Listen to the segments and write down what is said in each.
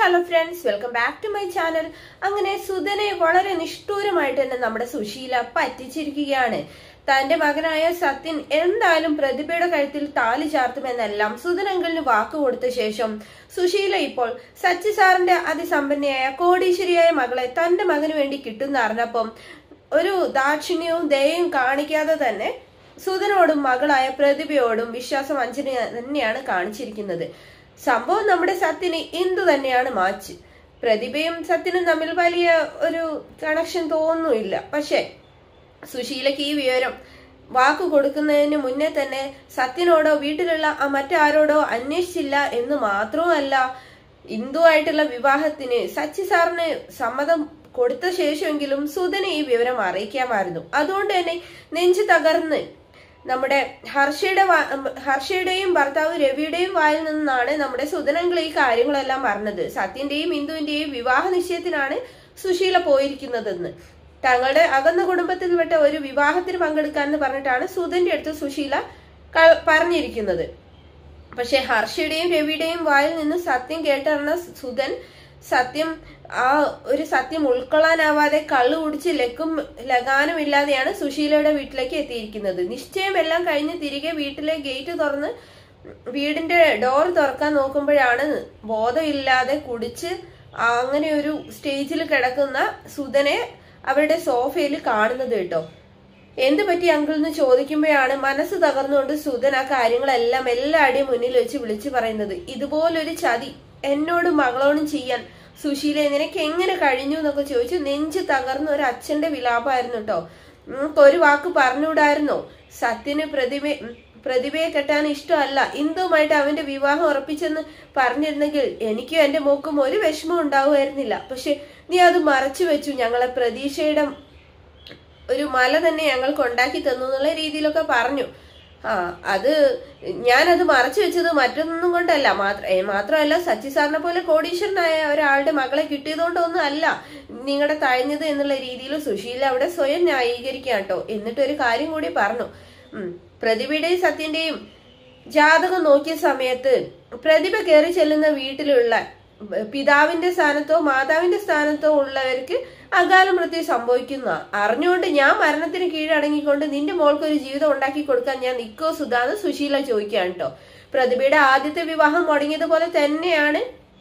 hello friends welcome back to my channel അങ്ങനെ സുധനെ വളരെ നിഷ്ഠൂരമായിട്ട് തന്നെ നമ്മുടെ സുശീല പറ്റിച്ചിരിക്കുകയാണ് തന്റെ മകനായ സത്യൻ എന്തായാലും പ്രതിഭയുടെ കഴുത്തിൽ താലി ചാർത്തുമെന്നെല്ലാം സുധൻ അങ്കിളിന് വാക്ക് കൊടുത്ത ശേഷം സുശീല ഇപ്പോൾ സച്ചി സാറിന്റെ അതിസമ്പന്നയായ കോടീശ്വരിയായ മകളെ തന്റെ മകന് വേണ്ടി കിട്ടുന്ന അറിഞ്ഞപ്പം ഒരു ദാക്ഷിണ്യവും ദയയും കാണിക്കാതെ തന്നെ സുധനോടും മകളായ പ്രതിഭയോടും വിശ്വാസം അഞ്ജന തന്നെയാണ് കാണിച്ചിരിക്കുന്നത് സംഭവം നമ്മുടെ സത്യന് ഇന്ദു തന്നെയാണ് മാച്ച് പ്രതിഭയും സത്യനും തമ്മിൽ വലിയ ഒരു കണക്ഷൻ തോന്നുന്നില്ല പക്ഷെ സുശീലയ്ക്ക് ഈ വിവരം വാക്ക് കൊടുക്കുന്നതിന് മുന്നേ തന്നെ സത്യനോടോ വീട്ടിലുള്ള ആ മറ്റാരോടോ അന്വേഷിച്ചില്ല എന്ന് മാത്രവുമല്ല ഇന്ദുവായിട്ടുള്ള വിവാഹത്തിന് സച്ചി സാറിന് സമ്മതം കൊടുത്ത ശേഷമെങ്കിലും സുധനെ ഈ വിവരം അറിയിക്കാമായിരുന്നു അതുകൊണ്ട് തന്നെ നെഞ്ചു തകർന്ന് നമ്മുടെ ഹർഷയുടെ വാ- ഹർഷയുടെയും ഭർത്താവ് രവിയുടെയും വായിൽ നിന്നാണ് നമ്മുടെ സുധനങ്ങൾ ഈ കാര്യങ്ങളെല്ലാം പറഞ്ഞത് സത്യന്റെയും ഇന്ദുവിന്റെയും വിവാഹ നിശ്ചയത്തിനാണ് സുശീല പോയിരിക്കുന്നതെന്ന് തങ്ങളുടെ അകന്ന കുടുംബത്തിൽപ്പെട്ട ഒരു വിവാഹത്തിന് പങ്കെടുക്കാന്ന് പറഞ്ഞിട്ടാണ് സുധന്റെ അടുത്ത് സുശീല ക- പറഞ്ഞിരിക്കുന്നത് പക്ഷെ ഹർഷയുടെയും രവിയുടെയും വായിൽ നിന്ന് സത്യം കേട്ടറിഞ്ഞ സുധൻ സത്യം ആ ഒരു സത്യം ഉൾക്കൊള്ളാനാവാതെ കള്ളു കുടിച്ച് ലക്കും ലഗാനുമില്ലാതെയാണ് സുശീലയുടെ വീട്ടിലേക്ക് എത്തിയിരിക്കുന്നത് നിശ്ചയമെല്ലാം കഴിഞ്ഞ് തിരികെ വീട്ടിലെ ഗേറ്റ് തുറന്ന് വീടിന്റെ ഡോർ തുറക്കാൻ നോക്കുമ്പോഴാണ് ബോധമില്ലാതെ കുടിച്ച് അങ്ങനെ ഒരു സ്റ്റേജിൽ കിടക്കുന്ന സുധനെ അവരുടെ സോഫയിൽ കാണുന്നത് കേട്ടോ എന്ത് പറ്റി അങ്കിൾ എന്ന് ചോദിക്കുമ്പോഴാണ് മനസ്സ് തകർന്നുകൊണ്ട് സുധൻ ആ കാര്യങ്ങളെല്ലാം എല്ലാവരുടെയും മുന്നിൽ വെച്ച് വിളിച്ചു പറയുന്നത് ഇതുപോലൊരു ചതി എന്നോടും മകളോടും ചെയ്യാൻ സുശീല നിനക്ക് എങ്ങനെ കഴിഞ്ഞു എന്നൊക്കെ ചോദിച്ചു നെഞ്ച് തകർന്ന ഒരു അച്ഛന്റെ വിലാപമായിരുന്നു കേട്ടോ നിങ്ങൾക്ക് ഒരു വാക്ക് പറഞ്ഞുകൂടായിരുന്നോ സത്യന് പ്രതിഭ പ്രതിഭയെ കെട്ടാൻ ഇഷ്ടമല്ല ഇന്ദുമായിട്ട് അവന്റെ വിവാഹം ഉറപ്പിച്ചെന്ന് പറഞ്ഞിരുന്നെങ്കിൽ എനിക്കും എന്റെ മോക്കും ഒരു വിഷമം ഉണ്ടാവുമായിരുന്നില്ല പക്ഷെ നീ അത് മറച്ചു വെച്ചു ഞങ്ങളെ പ്രതീക്ഷയുടെ ഒരു മല തന്നെ ഞങ്ങൾക്ക് ഉണ്ടാക്കി തന്നു എന്നുള്ള രീതിയിലൊക്കെ പറഞ്ഞു ആ അത് ഞാനത് മറച്ചു വെച്ചത് മറ്റൊന്നും കൊണ്ടല്ല മാത്ര ഏ, മാത്രമല്ല സച്ചി സാറിനെ പോലെ കോടീശ്വരനായ ഒരാളുടെ മകളെ കിട്ടിയതുകൊണ്ടൊന്നും അല്ല നിങ്ങളുടെ തഴഞ്ഞത് എന്നുള്ള രീതിയിൽ സുശീല അവിടെ സ്വയം ന്യായീകരിക്കുക കേട്ടോ എന്നിട്ട് ഒരു കാര്യം കൂടി പറഞ്ഞു ഉം, പ്രതിഭയുടെയും സത്യന്റെയും ജാതകം നോക്കിയ സമയത്ത് പ്രതിഭ കയറി ചെല്ലുന്ന വീട്ടിലുള്ള പിതാവിന്റെ സ്ഥാനത്തോ മാതാവിന്റെ സ്ഥാനത്തോ ഉള്ളവർക്ക് അകാല മൃത്യു സംഭവിക്കുന്ന അറിഞ്ഞുകൊണ്ട് ഞാൻ മരണത്തിന് കീഴടങ്ങിക്കൊണ്ട് നിന്റെ മോൾക്ക് ഒരു ജീവിതം ഉണ്ടാക്കി കൊടുക്കാൻ ഞാൻ നിക്കോ സുധാന്ന് സുശീല ചോദിക്കുകയാണ് കേട്ടോ പ്രതിഭയുടെ ആദ്യത്തെ വിവാഹം മുടങ്ങിയതുപോലെ തന്നെയാണ്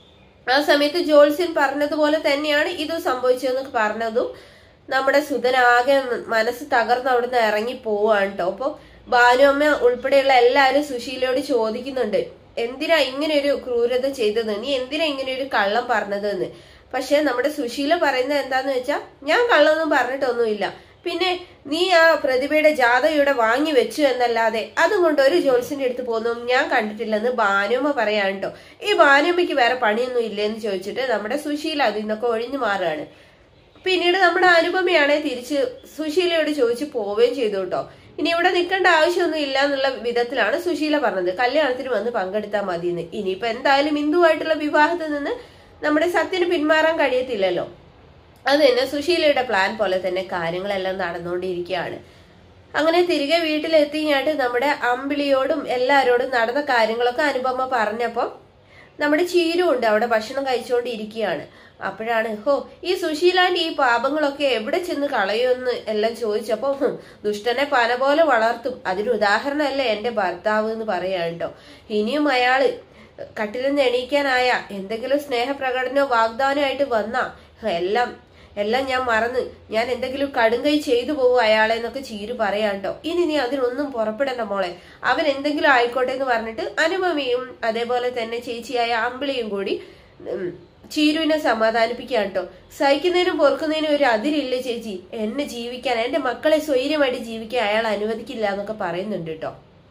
ആ സമയത്ത് ജോത്സ്യൻ പറഞ്ഞതുപോലെ തന്നെയാണ് ഇത് സംഭവിച്ചതെന്ന് പറഞ്ഞതും നമ്മുടെ സുധനാകെ മനസ്സ് തകർന്ന് അവിടുന്ന് ഇറങ്ങി പോവാണ് കേട്ടോ അപ്പൊ ഭാനുഅമ്മ ഉൾപ്പെടെയുള്ള എല്ലാവരും സുശീലയോട് ചോദിക്കുന്നുണ്ട് എന്തിനാ ഇങ്ങനെ ഒരു ക്രൂരത ചെയ്തത് നീ എന്തിനാ ഇങ്ങനെ ഒരു കള്ളം പറഞ്ഞതെന്ന് പക്ഷെ നമ്മുടെ സുശീല പറയുന്നത് എന്താന്ന് വെച്ചാ ഞാൻ കള്ളൊന്നും പറഞ്ഞിട്ടൊന്നുമില്ല പിന്നെ നീ ആ പ്രതിഭയുടെ ജാഥ ഇവിടെ വാങ്ങി വെച്ചു എന്നല്ലാതെ അതും കൊണ്ട് ഒരു ജോത്സ്യന്റെ അടുത്ത് പോകുന്നതും ഞാൻ കണ്ടിട്ടില്ലെന്ന് ഭാനുമ്മ പറയാൻ കേട്ടോ ഈ ഭാനുമ്മയ്ക്ക് വേറെ പണിയൊന്നും ഇല്ലെന്ന് ചോദിച്ചിട്ട് നമ്മുടെ സുശീല അതിൽ നിന്നൊക്കെ ഒഴിഞ്ഞു മാറുകയാണ് പിന്നീട് നമ്മുടെ അനുപമയാണെ തിരിച്ച് സുശീലയോട് ചോദിച്ചു പോവുകയും ചെയ്തു കേട്ടോ ഇനി ഇവിടെ നിൽക്കേണ്ട ആവശ്യമൊന്നും ഇല്ല എന്നുള്ള വിധത്തിലാണ് സുശീല പറഞ്ഞത് കല്യാണത്തിന് വന്ന് പങ്കെടുത്താൽ മതിയെന്ന് ഇനിയിപ്പോ എന്തായാലും ഹിന്ദുവായിട്ടുള്ള വിവാഹത്തിൽ നിന്ന് നമ്മുടെ സത്യന് പിന്മാറാൻ കഴിയത്തില്ലല്ലോ അത് തന്നെ സുശീലയുടെ പ്ലാൻ പോലെ തന്നെ കാര്യങ്ങളെല്ലാം നടന്നുകൊണ്ടിരിക്കുകയാണ് അങ്ങനെ തിരികെ വീട്ടിലെത്തിയിട്ട് നമ്മുടെ അമ്പിളിയോടും എല്ലാരോടും നടന്ന കാര്യങ്ങളൊക്കെ അനുപമ പറഞ്ഞപ്പം നമ്മുടെ ചീരു ഉണ്ട് അവിടെ ഭക്ഷണം കഴിച്ചുകൊണ്ടിരിക്കുകയാണ് അപ്പോഴാണ് ഹോ ഈ സുശീലാന്റെ ഈ പാപങ്ങളൊക്കെ എവിടെ ചെന്ന് കളയുമെന്ന് എല്ലാം ചോദിച്ചപ്പോ ഹും, ദുഷ്ടനെ പന പോലെ വളർത്തും അതിന് ഉദാഹരണമല്ലേ എന്റെ ഭർത്താവ് എന്ന് പറയാൻ കേട്ടോ ഇനിയും അയാള് കട്ടിലിൽ നിന്ന് എണീക്കാനായ എന്തെങ്കിലും സ്നേഹപ്രകടനോ വാഗ്ദാനമായിട്ട് വന്നാ എല്ലാം എല്ലാം ഞാൻ മറന്ന് ഞാൻ എന്തെങ്കിലും കടുങ്കൈ ചെയ്തു പോകും അയാളെ എന്നൊക്കെ ചീരു പറയാണ്ടോ ഇനി നീ അതിനൊന്നും പുറപ്പെടണ്ട മോളെ അവൻ എന്തെങ്കിലും ആയിക്കോട്ടെ എന്ന് പറഞ്ഞിട്ട് അനുപമയും അതേപോലെ തന്നെ ചേച്ചിയായ അമ്പിളിയും കൂടി ഉം, ചീരുവിനെ സമാധാനിപ്പിക്കാൻ കേട്ടോ സഹിക്കുന്നതിനും പൊറുക്കുന്നതിനും ഒരു അതിരില്ല ചേച്ചി എന്നെ ജീവിക്കാൻ എന്റെ മക്കളെ സ്വൈര്യമായിട്ട് ജീവിക്കാൻ അയാൾ അനുവദിക്കില്ല എന്നൊക്കെ പറയുന്നുണ്ട് കേട്ടോ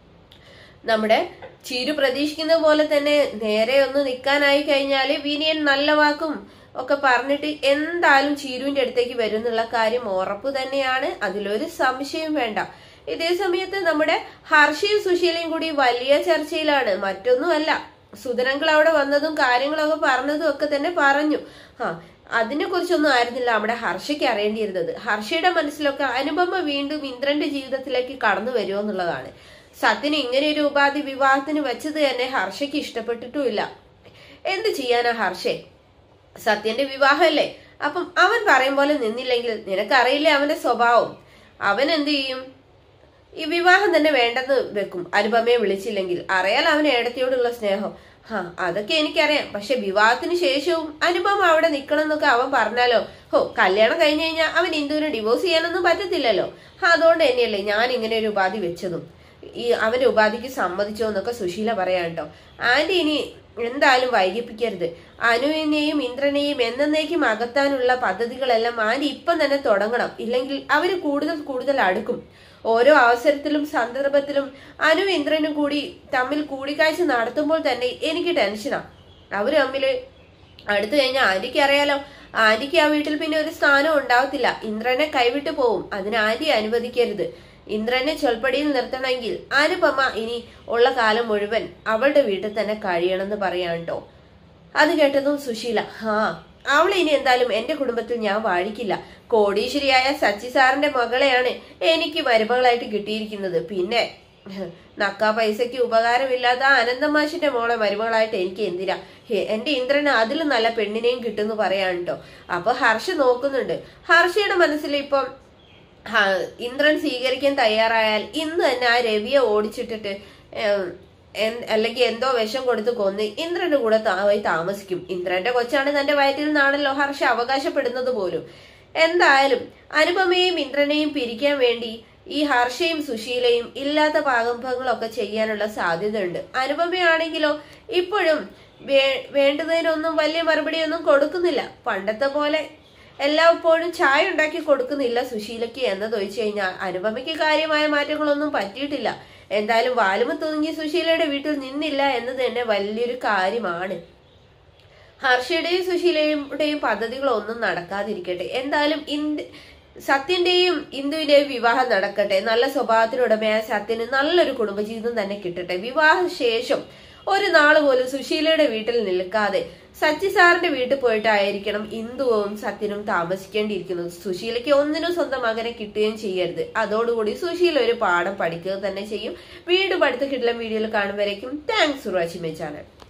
നമ്മുടെ ചീരു പ്രതീക്ഷിക്കുന്ന പോലെ തന്നെ നേരെ ഒന്ന് നിൽക്കാനായി കഴിഞ്ഞാല് വിനിയൻ നല്ല വാക്കും ഒക്കെ പറഞ്ഞിട്ട് എന്തായാലും ചീരുവിന്റെ അടുത്തേക്ക് വരും എന്നുള്ള കാര്യം ഉറപ്പ് തന്നെയാണ് അതിലൊരു സംശയം വേണ്ട ഇതേ സമയത്ത് നമ്മുടെ ഹർഷയും സുശീലയും കൂടി വലിയ ചർച്ചയിലാണ് മറ്റൊന്നുമല്ല സുധനങ്ങൾ അവിടെ വന്നതും കാര്യങ്ങളൊക്കെ പറഞ്ഞതും ഒക്കെ തന്നെ പറഞ്ഞു ആ അതിനെ കുറിച്ചൊന്നും ആയിരുന്നില്ല നമ്മുടെ ഹർഷയ്ക്ക് അറിയേണ്ടിയിരുന്നത് ഹർഷയുടെ മനസ്സിലൊക്കെ അനുപമ വീണ്ടും ഇന്ദ്രന്റെ ജീവിതത്തിലേക്ക് കടന്നു വരുമോ എന്നുള്ളതാണ് സത്യന് ഇങ്ങനെ ഒരു ഉപാധി വിവാഹത്തിന് വെച്ചത് തന്നെ ഹർഷയ്ക്ക് ഇഷ്ടപ്പെട്ടിട്ടുമില്ല എന്ത് ചെയ്യാനാ ഹർഷേ സത്യന്റെ വിവാഹമല്ലേ അപ്പം അവൻ പറയും പോലെ നിന്നില്ലെങ്കിൽ നിനക്കറിയില്ലേ അവന്റെ സ്വഭാവം അവൻ എന്ത് ചെയ്യും ഈ വിവാഹം തന്നെ വേണ്ടെന്ന് വെക്കും അനുപമയെ വിളിച്ചില്ലെങ്കിൽ അറിയാൽ അവന് ഏടത്തിയോടുള്ള സ്നേഹം ഹാ അതൊക്കെ എനിക്കറിയാം പക്ഷെ വിവാഹത്തിന് ശേഷവും അനുപമ അവിടെ നിക്കണം എന്നൊക്കെ അവൻ പറഞ്ഞാലോ ഹോ കല്യാണം കഴിഞ്ഞു കഴിഞ്ഞാൽ അവൻ ഇന്ദുവിനെ ഡിവോഴ്സ് ചെയ്യാനൊന്നും പറ്റത്തില്ലല്ലോ ഹാ അതുകൊണ്ട് തന്നെയല്ലേ ഞാൻ ഇങ്ങനെ ഒരു ഉപാധി വെച്ചതും ഈ അവന്റെ ഉപാധിക്ക് സമ്മതിച്ചോ എന്നൊക്കെ സുശീല പറയാൻ കേട്ടോ ആന്റി ഇനി എന്തായാലും വൈകിപ്പിക്കരുത് അനുവിനെയും ഇന്ദ്രനെയും എന്നേക്കും അകത്താനുള്ള പദ്ധതികളെല്ലാം ആന്റി ഇപ്പം തന്നെ തുടങ്ങണം ഇല്ലെങ്കിൽ അവര് കൂടുതൽ കൂടുതൽ അടുക്കും ഓരോ അവസരത്തിലും സന്ദർഭത്തിലും അനു ഇന്ദ്രനും കൂടി തമ്മിൽ കൂടിക്കാഴ്ച നടത്തുമ്പോൾ തന്നെ എനിക്ക് ടെൻഷനാ അവര് തമ്മില് അടുത്തു കഴിഞ്ഞാൽ ആന്റിക്ക് അറിയാലോ ആന്റിക്ക് ആ വീട്ടിൽ പിന്നെ ഒരു സ്ഥാനം ഉണ്ടാവത്തില്ല ഇന്ദ്രനെ കൈവിട്ടു പോവും അതിന് ആന്റി അനുവദിക്കരുത് ഇന്ദ്രനെ ചൊൽപ്പടിയിൽ നിർത്തണമെങ്കിൽ അനുപമ ഇനി ഉള്ള കാലം മുഴുവൻ അവളുടെ വീട്ടിൽ തന്നെ കഴിയണമെന്ന് പറയാൻ കേട്ടോ അത് കേട്ടതും സുശീല ഹാ അവൾ ഇനി എന്തായാലും എന്റെ കുടുംബത്തിൽ ഞാൻ വാഴിക്കില്ല കോടീശ്വരിയായ സച്ചി സാറിന്റെ മകളെയാണ് എനിക്ക് മരുമകളായിട്ട് കിട്ടിയിരിക്കുന്നത് പിന്നെ നക്കാ പൈസയ്ക്ക് ഉപകാരമില്ലാത്ത അനന്തമാഷിന്റെ മോളെ മരുമകളായിട്ട് എനിക്ക് എന്തിനാ ഹേ, എന്റെ ഇന്ദ്രന് അതിലും നല്ല പെണ്ണിനെയും കിട്ടുന്നു പറയാൻ കേട്ടോ അപ്പൊ ഹർഷ നോക്കുന്നുണ്ട് ഹർഷയുടെ മനസ്സിൽ ഇപ്പം ഹ, ഇന്ദ്രൻ സ്വീകരിക്കാൻ തയ്യാറായാൽ ഇന്ന് തന്നെ ആ രവിയെ ഓടിച്ചിട്ടിട്ട് ഏം, എൻ- അല്ലെങ്കിൽ എന്തോ വിഷം കൊടുത്ത് കൊന്ന് ഇന്ദ്രന്റെ കൂടെ താ- പോയി താമസിക്കും ഇന്ദ്രന്റെ കൊച്ചാണ് തന്റെ വയറ്റിൽ നിന്നാണല്ലോ ഹർഷ അവകാശപ്പെടുന്നത് പോലും എന്തായാലും അനുപമയെയും ഇന്ദ്രനെയും പിരിക്കാൻ വേണ്ടി ഈ ഹർഷയും സുശീലയും ഇല്ലാത്ത പാകമ്പങ്ങളൊക്കെ ചെയ്യാനുള്ള സാധ്യതയുണ്ട് അനുപമയാണെങ്കിലോ ഇപ്പോഴും വേ- വേണ്ടതിനൊന്നും വലിയ മറുപടിയൊന്നും കൊടുക്കുന്നില്ല പണ്ടത്തെ പോലെ എല്ലായ്പ്പോഴും ചായ ഉണ്ടാക്കി കൊടുക്കുന്നില്ല സുശീലയ്ക്ക് എന്നത് ഒഴിച്ചു കഴിഞ്ഞാൽ അനുപമയ്ക്ക് കാര്യമായ മാറ്റങ്ങളൊന്നും പറ്റിയിട്ടില്ല എന്തായാലും വാലുമ തൂങ്ങി സുശീലയുടെ വീട്ടിൽ നിന്നില്ല എന്നത് തന്നെ വലിയൊരു കാര്യമാണ് ഹർഷയുടെയും സുശീലയുടെയും പദ്ധതികളൊന്നും നടക്കാതിരിക്കട്ടെ എന്തായാലും ഇന്ത് സത്യന്റെയും ഇന്ദുവിന്റെയും വിവാഹം നടക്കട്ടെ നല്ല സ്വഭാവത്തിനുടമയായ സത്യന് നല്ലൊരു കുടുംബജീവിതം തന്നെ കിട്ടട്ടെ വിവാഹ ശേഷം ഒരു നാൾ പോലും സുശീലയുടെ വീട്ടിൽ നിൽക്കാതെ സച്ചി സാറിന്റെ വീട്ടിൽ പോയിട്ടായിരിക്കണം ഇന്ദുവും സത്യനും താമസിക്കേണ്ടിയിരിക്കുന്നത് സുശീലയ്ക്ക് ഒന്നിനും സ്വന്തം മകനെ കിട്ടുകയും ചെയ്യരുത് അതോടുകൂടി സുശീല ഒരു പാഠം പഠിക്കുക തന്നെ ചെയ്യും വീണ്ടും അടുത്ത കിട്ടില്ല വീഡിയോയിൽ കാണുമ്പോഴേക്കും thanks for watching my channel